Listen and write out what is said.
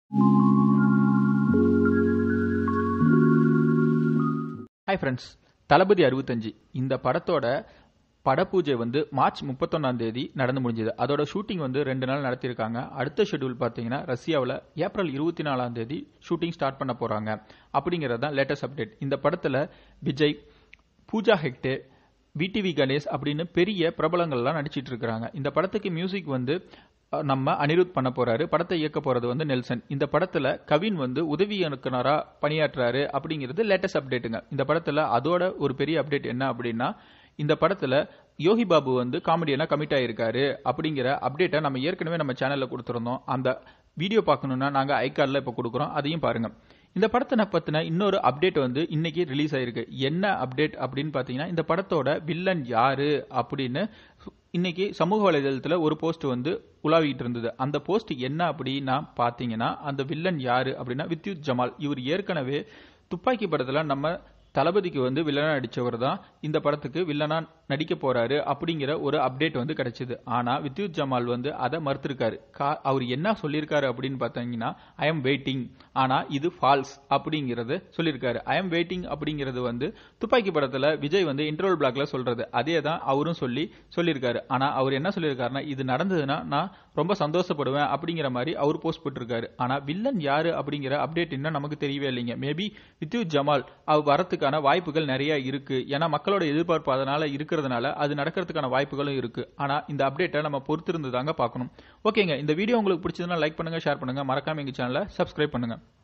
hi friends தளபதி அறுபத்தஞ்சு இந்த படத்தோட படப்பூஜை வந்து மார்ச் முப்பத்தொன்னாம் தேதி நடந்து முடிஞ்சது அதோட ஷூட்டிங் வந்து ரெண்டு நாள் நடத்தியிருக்காங்க அடுத்த ஷெட்யூல் பார்த்தீங்கன்னா ரஷ்யாவில் ஏப்ரல் இருபத்தி நாலாம் தேதி ஷூட்டிங் ஸ்டார்ட் பண்ண போகிறாங்க அப்படிங்கிறது தான் லேட்டஸ்ட் அப்டேட் இந்த படத்தில் விஜய் பூஜா ஹெக்டே விடிவி கணேஷ் அப்படின்னு பெரிய பிரபலங்கள்லாம் நடிச்சிட்டு இருக்கிறாங்க இந்த படத்துக்கு மியூசிக் வந்து அஹ், நம்ம அனிருத் பண்ண போறாரு படத்தை இயக்க போறது வந்து நெல்சன் இந்த படத்துல கவின் வந்து உதவி இயக்குனரா பணியாற்றுறாரு அப்படிங்கிறது லேட்டஸ்ட் அப்டேட்டுங்க இந்த படத்துல அதோட ஒரு பெரிய அப்டேட் என்ன அப்படின்னா இந்த படத்துல யோகி பாபு வந்து காமெடியனா கமிட் ஆயிருக்காரு அப்படிங்கிற அப்டேட்டை நம்ம ஏற்கனவே நம்ம சேனல்ல கொடுத்துருந்தோம் அந்த வீடியோ பார்க்கணும்னா நாங்க ஐகார்ட்ல இப்போ கொடுக்குறோம் அதையும் பாருங்க இந்த படத்தை பத்தின இன்னொரு அப்டேட் வந்து இன்னைக்கு ரிலீஸ் ஆயிருக்கு என்ன அப்டேட் அப்படின்னு பாத்தீங்கன்னா இந்த படத்தோட வில்லன் யாரு அப்படின்னு இன்னைக்கு சமூக வலைதளத்துல ஒரு போஸ்ட் வந்து உலாவிட்டு இருந்தது அந்த போஸ்ட் என்ன அப்படின்னா பாத்தீங்கன்னா அந்த வில்லன் யாரு அப்படின்னா வித்யுத் ஜமால் இவர் ஏற்கனவே துப்பாக்கி படத்துல நம்ம தளபதிக்கு வந்து வில்லனா நடிச்சவர் தான் இந்த படத்துக்கு வில்லனா நடிக்க போறாரு அப்படிங்கிற ஒரு அப்டேட் வந்து கிடைச்சது ஆனா வித்யுத் ஜமால் வந்து அதை மறுத்திருக்காரு கா- அவர் என்ன சொல்லியிருக்காரு அப்படின்னு பார்த்தீங்கன்னா ஐ எம் வெயிட்டிங் ஆனா இது ஃபால்ஸ் அப்படிங்கறது சொல்லியிருக்காரு ஐ எம் வெயிட்டிங் அப்படிங்கிறது வந்து துப்பாக்கி படத்துல விஜய் வந்து இன்டர்வல் பிளாக்ல சொல்றது அதே தான் அவரும் சொல்லி சொல்லியிருக்காரு ஆனா அவர் என்ன சொல்லியிருக்காருன்னா இது நடந்ததுன்னா நான் ரொம்ப சந்தோஷப்படுவேன் அப்படிங்கிற மாதிரி அவர் போஸ்ட் போட்டிருக்காரு ஆனா வில்லன் யாரு அப்படிங்கிற அப்டேட் இன்னும் நமக்கு தெரியவே இல்லைங்க மேபி வித்யுத் ஜமால் அவர் வரத்துக்கான வாய்ப்புகள் நிறைய இருக்கு ஏன்னா மக்களோட எதிர்பார்ப்பு அதனால இருக்கிறதுனால அது நடக்கிறதுக்கான வாய்ப்புகளும் இருக்கு ஆனா இந்த அப்டேட்டை நம்ம பொறுத்திருந்து தாங்க பார்க்கணும் ஓகேங்க இந்த வீடியோ உங்களுக்கு பிடிச்சதுன்னா லைக் பண்ணுங்க ஷேர் பண்ணுங்க மறக்காம எங்க சேனலை சப்ஸ்கிரைப் பண்ணுங்க